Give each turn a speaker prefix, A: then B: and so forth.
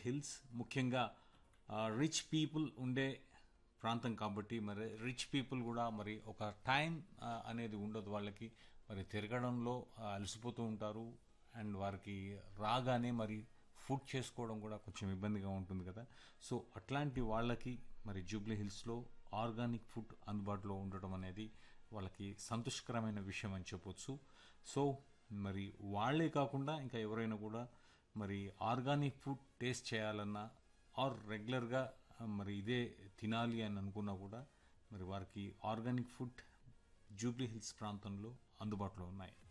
A: hills ముఖ్యంగా rich people ఉండే ప్రాంతం కాబట్టి మరి రిచ్ పీపుల్ కూడా మరి ఒక టైం ఆ, అనేది ఉండదు వాళ్ళకి మరి తిరగడంలో ఆ, అలసిపోతూ ఉంటారు అండ్ వారికి రాగానే మరి ఫుడ్ చేసుకోవడం కూడా కొంచెం ఇబ్బందిగా ఉంటుంది కదా సో అట్లాంటి వాళ్ళకి మరి జూబ్లీ హిల్స్లో ఆర్గానిక్ ఫుడ్ అందుబాటులో ఉండడం అనేది వాళ్ళకి సంతోషకరమైన విషయం అని చెప్పొచ్చు సో మరి వాళ్ళే కాకుండా ఇంకా ఎవరైనా కూడా మరి ఆర్గానిక్ ఫుడ్ టేస్ట్ చేయాలన్నా ఆర్ రెగ్యులర్గా మరి ఇదే తినాలి అని అనుకున్నా కూడా మరి వారికి ఆర్గానిక్ ఫుడ్ జూబ్లీ హిల్స్ ప్రాంతంలో అందుబాటులో ఉన్నాయి